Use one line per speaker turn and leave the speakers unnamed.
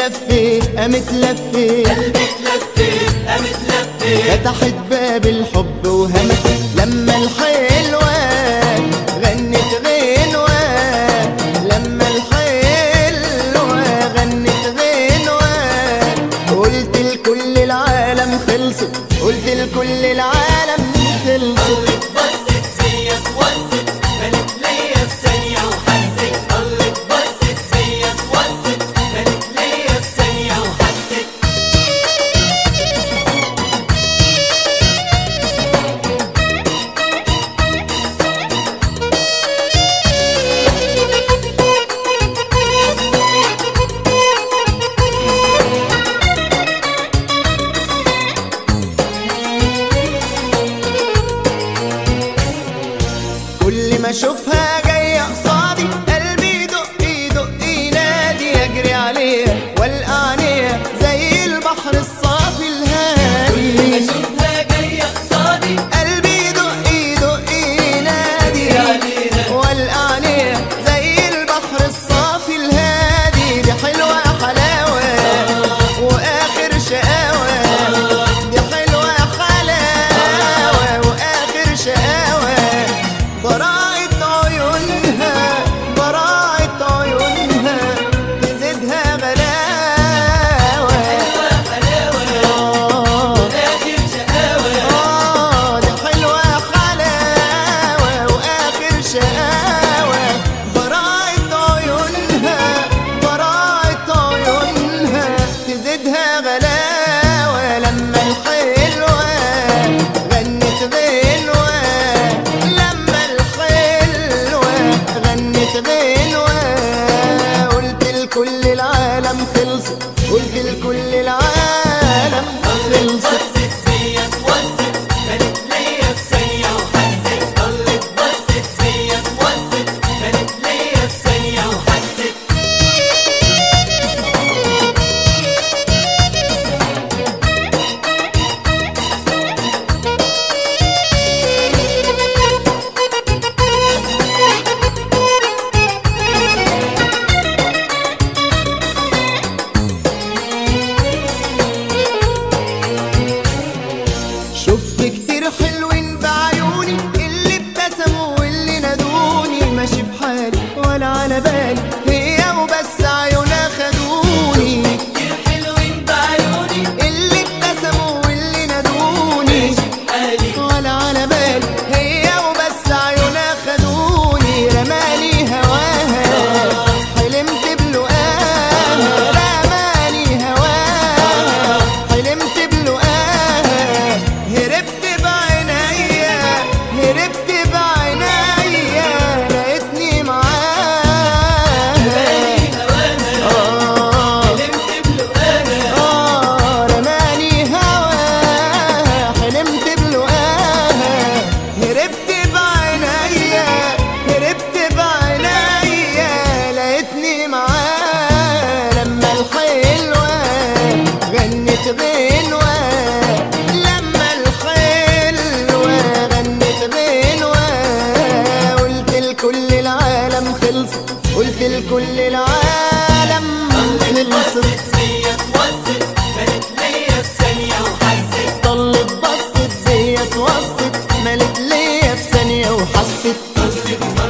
اتلفت قامت لفت
قلبي اتلفت قامت لفت
فتحت باب الحب وهمست لما الحلوة غنت غنوة لما الحلوة غنت غنوة قلت لكل العالم خلصت قلت لكل العالم خلصت
بصت فيا اتوسط كانت ليا في ثانية وحست طلت بصت فيا اتوسط كانت ليا في ثانية وحست
كل ما اشوفها جايه قصادي قلبي يدق يدق ينادي اجري عليها والقى عينيها زي البحر الصافي الهادي
اشوفها جاية قصادي
قلبي يدق يدق ينادي
عليها.
والقى عينيها زي البحر الصافي الهادي دي حلوه حلاوه واخر شقاوه دي حلوه حلاوه واخر شقاوه براءة عيونها براءة عيونها تزيدها غلاوة
حلوة حلاوة
آه
آخر شقاوة
آه دي حلوة حلاوة وآخر شقاوة براءة عيونها براءة عيونها تزيدها غلاوة لما الحلوة غنت غنوة لما الحلوة غنت غنوة قلت لكل العالم خلصت قلت لكل العالم خلصت
بصت فيا اتوسط كانت ليا في ثانية وحست طلت بصت فيا اتوسط كانت ليا في ثانية وحست
شفت كتير حلوين بعيوني اللي ابتسموا واللي نادوني ماشي في حالي ولا على بالي هي وبس عيونها خدوني
كتير حلوين بعيوني
اللي ابتسموا واللي نادوني
ماشي في حالي
ولا على بالي هي وبس عيونها خدوني رمالي هواها حلمت بلقاها رمالي هواها حلمت بلقاها هربت بعينيا هربت بعينيا لقيتني معاها
هواها
آه
حلمت بلقاها
آه رماني هواها حلمت بلقاها هربت بعينيا هربت بعينيا لقيتني معاها لما الحلوة غنت غنوة لما الحلوة غنت غنوة قلت لكل العالم خلصت قلت لكل العالم خلصت
بصت فيا اتوسط كانت ليا في ثانية وحست
طلت بصت زي اتوسط ملت ليا في ثانية وحست
طلت